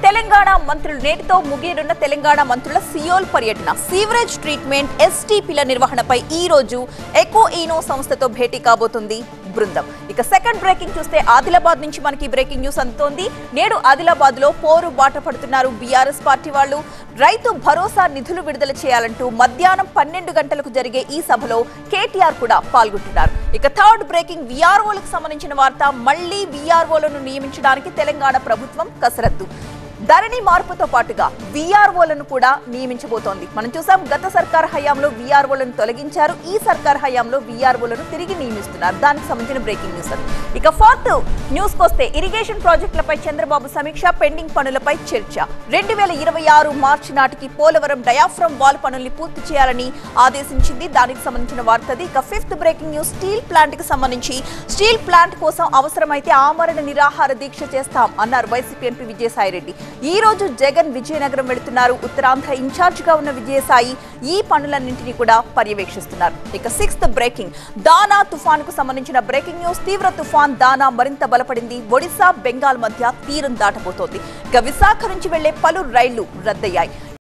తెలంగాణ మంత్రులు నేటితో ముగియనున్న తెలంగాణ మంత్రుల సియోల్ పర్యటన సీవరేజ్ ట్రీట్మెంట్ ఎస్టీపీల నిర్వహణపై ఈ రోజు ఎకో ఈనో సంస్థతో భేటీ కాబోతుంది బృందం ఇక సెకండ్ బ్రేకింగ్ చూస్తే ఆదిలాబాద్ నుంచి మనకి బ్రేకింగ్ న్యూస్ అందుతోంది నేడు ఆదిలాబాద్ లో పోరు బాట పడుతున్నారు బీఆర్ఎస్ పార్టీ వాళ్ళు రైతు భరోసా నిధులు విడుదల చేయాలంటూ మధ్యాహ్నం పన్నెండు గంటలకు జరిగే ఈ సభలో కేటీఆర్ కూడా పాల్గొంటున్నారు ఇక థర్డ్ బ్రేకింగ్ వీఆర్ఓలకు సంబంధించిన వార్త మళ్లీ వీఆర్ఓలను నియమించడానికి తెలంగాణ ప్రభుత్వం కసరత్తు ధరణి మార్పుతో పాటుగా వీఆర్ఓలను కూడా నియమించబోతోంది మనం చూసాం గత సర్కార్ హయాంలో వీఆర్ఓలను తొలగించారు ఈ సర్కార్ హయాంలో వీఆర్ఓలను తిరిగి నియమిస్తున్నారు దానికి సంబంధించిన బ్రేకింగ్ న్యూస్ అది. ఇక ఫోర్త్ న్యూస్ వస్తే ఇరిగేషన్ ప్రాజెక్టులపై చంద్రబాబు సమీక్ష పెండింగ్ పనులపై చర్చ రెండు వేల ఇరవై ఆరు మార్చి నాటికి పోలవరం డయాఫ్రమ్ వాల్ పనుల్ని పూర్తి చేయాలని ఆదేశించింది దానికి సంబంధించిన వార్తది ఇక fifth breaking news steel plant కి సంబంధించి స్టీల్ ప్లాంట్ కోసం అవసరమైతే ఆమరణ నిరాహార దీక్ష చేస్తాం అన్నారు వైసీపీ ఎంపీ విజయసాయి రెడ్డి ఈ రోజు జగన్ విజయనగరం వెళుతున్నారు ఉత్తరాంధ్ర ఇన్ఛార్జ్ గా ఉన్న విజయసాయి ఈ పనులన్నింటినీ కూడా పర్యవేక్షిస్తున్నారు ఇక సిక్స్త్ బ్రేకింగ్ దానా తుఫాన్ కు సంబంధించిన బ్రేకింగ్ న్యూస్ తీవ్ర తుఫాన్ దానా మరింత బలపడింది ఒడిశా బెంగాల్ మధ్య తీరం దాటబోతోంది ఇక విశాఖ నుంచి వెళ్లే పలు రైళ్లు రద్దయ్యాయి